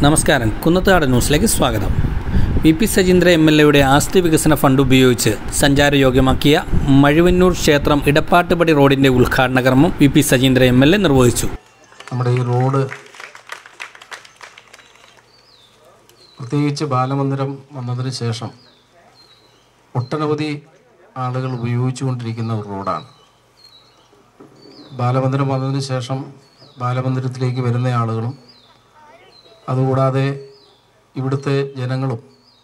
നമസ്കാരം കുന്നത്താട് ന്യൂസിലേക്ക് സ്വാഗതം V P Sajeendra M L എയുടെ ആസ്തി വികസന ഫണ്ട് ഉപയോഗിച്ച് സഞ്ചാരയോഗ്യമാക്കിയ മഴുവന്നൂർ ക്ഷേത്രം ഇടപ്പാട്ടുപടി റോഡിന്റെ ഉദ്ഘാടന കർമ്മം V P Sajeendra M L A നിർവഹിച്ചു നമ്മുടെ ഈ റോഡ് പ്രത്യേകിച്ച് ബാലമന്ദിരം വന്നതിന് ശേഷം ഒട്ടനവധി ആളുകൾ ഉപയോഗിച്ചുകൊണ്ടിരിക്കുന്ന ഒരു റോഡാണ് ബാലമന്ദിരം വന്നതിന് ശേഷം ബാലമന്ദിരത്തിലേക്ക് വരുന്ന ആളുകളും അതുകൂടാതെ ഇവിടുത്തെ ജനങ്ങളും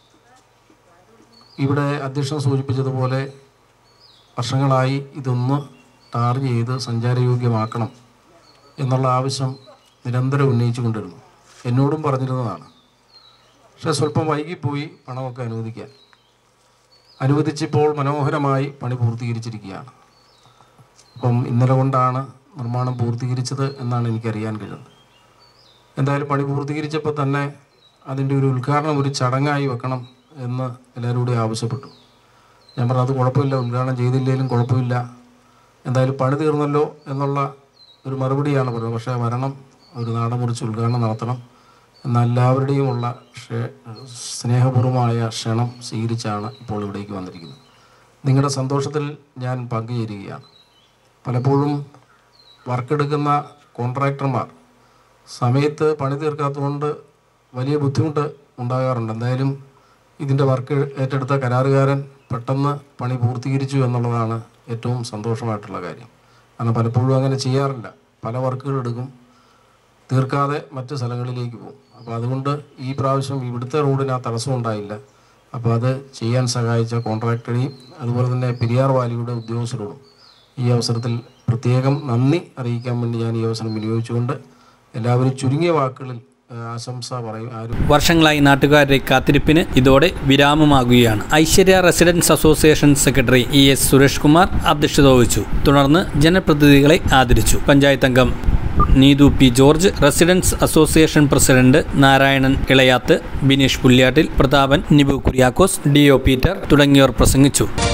ഇവിടെ അധ്യക്ഷൻ സൂചിപ്പിച്ചതുപോലെ വർഷങ്ങളായി ഇതൊന്ന് ടാർ ചെയ്ത് സഞ്ചാരയോഗ്യമാക്കണം എന്നുള്ള ആവശ്യം നിരന്തരം ഉന്നയിച്ചു കൊണ്ടിരുന്നു എന്നോടും പറഞ്ഞിരുന്നതാണ് പക്ഷേ സ്വല്പം വൈകിപ്പോയി പണമൊക്കെ അനുവദിക്കാൻ അനുവദിച്ചിപ്പോൾ മനോഹരമായി പണി പൂർത്തീകരിച്ചിരിക്കുകയാണ് അപ്പം ഇന്നലെ കൊണ്ടാണ് നിർമ്മാണം പൂർത്തീകരിച്ചത് എന്നാണ് എനിക്കറിയാൻ കഴിയുന്നത് എന്തായാലും പണി പൂർത്തീകരിച്ചപ്പോൾ തന്നെ അതിൻ്റെ ഒരു ഉദ്ഘാടനം ഒരു ചടങ്ങായി വെക്കണം എന്ന് എല്ലാവരും കൂടി ആവശ്യപ്പെട്ടു ഞാൻ പറഞ്ഞു അത് കുഴപ്പമില്ല ഉദ്ഘാടനം ചെയ്തില്ലെങ്കിലും കുഴപ്പമില്ല എന്തായാലും പണി തീർന്നല്ലോ എന്നുള്ള ഒരു മറുപടിയാണ് പറയുന്നത് പക്ഷേ വരണം ഒരു നാടൻ മുറിച്ച് ഉദ്ഘാടനം നടത്തണം എന്ന എല്ലാവരുടെയുമുള്ള ക്ഷേ- സ്നേഹപൂർവമായ ക്ഷണം സ്വീകരിച്ചാണ് ഇപ്പോൾ ഇവിടേക്ക് വന്നിരിക്കുന്നത് നിങ്ങളുടെ സന്തോഷത്തിൽ ഞാൻ പങ്കുചേരുകയാണ് പലപ്പോഴും വർക്കെടുക്കുന്ന കോൺട്രാക്ടർമാർ സമയത്ത് പണി തീർക്കാത്തതുകൊണ്ട് വലിയ ബുദ്ധിമുട്ട് ഉണ്ടാകാറുണ്ട് എന്തായാലും ഇതിൻ്റെ വർക്ക് ഏറ്റെടുത്ത കരാറുകാരൻ പെട്ടെന്ന് പണി പൂർത്തീകരിച്ചു എന്നുള്ളതാണ് ഏറ്റവും സന്തോഷമായിട്ടുള്ള കാര്യം കാരണം പലപ്പോഴും അങ്ങനെ ചെയ്യാറില്ല പല വർക്കുകൾ എടുക്കും തീർക്കാതെ മറ്റ് സ്ഥലങ്ങളിലേക്ക് പോകും അപ്പോൾ അതുകൊണ്ട് ഈ പ്രാവശ്യം ഇവിടുത്തെ റോഡിന് ആ തടസ്സം ഉണ്ടായില്ല അപ്പോൾ അത് ചെയ്യാൻ സഹായിച്ച കോൺട്രാക്ടറെയും അതുപോലെ തന്നെ പെരിയാർ വാലിയുടെ ഉദ്യോഗസ്ഥരോടും ഈ അവസരത്തിൽ പ്രത്യേകം നന്ദി അറിയിക്കാൻ വേണ്ടി ഞാൻ ഈ അവസരം വിനിയോഗിച്ചുകൊണ്ട് എല്ലാവരും ചുരുങ്ങിയ വാക്കുകളിൽ ആ, ആശംസ പറയും ആരും വർഷങ്ങളായി നാട്ടുകാരുടെ കാത്തിരിപ്പിന് ഇതോടെ വിരാമമാകുകയാണ് Aishwarya residents association secretary E S Suresh Kumar അധ്യക്ഷത വഹിച്ചു തുടർന്ന് ജനപ്രതിനിധികളെ ആദരിച്ചു പഞ്ചായത്ത് അംഗം Neethu P George residents association president Narayanan Elayath Bineesh Pulyattil Prathapan Nibu Kuriakose D O Peter തുടങ്ങിയവർ പ്രസംഗിച്ചു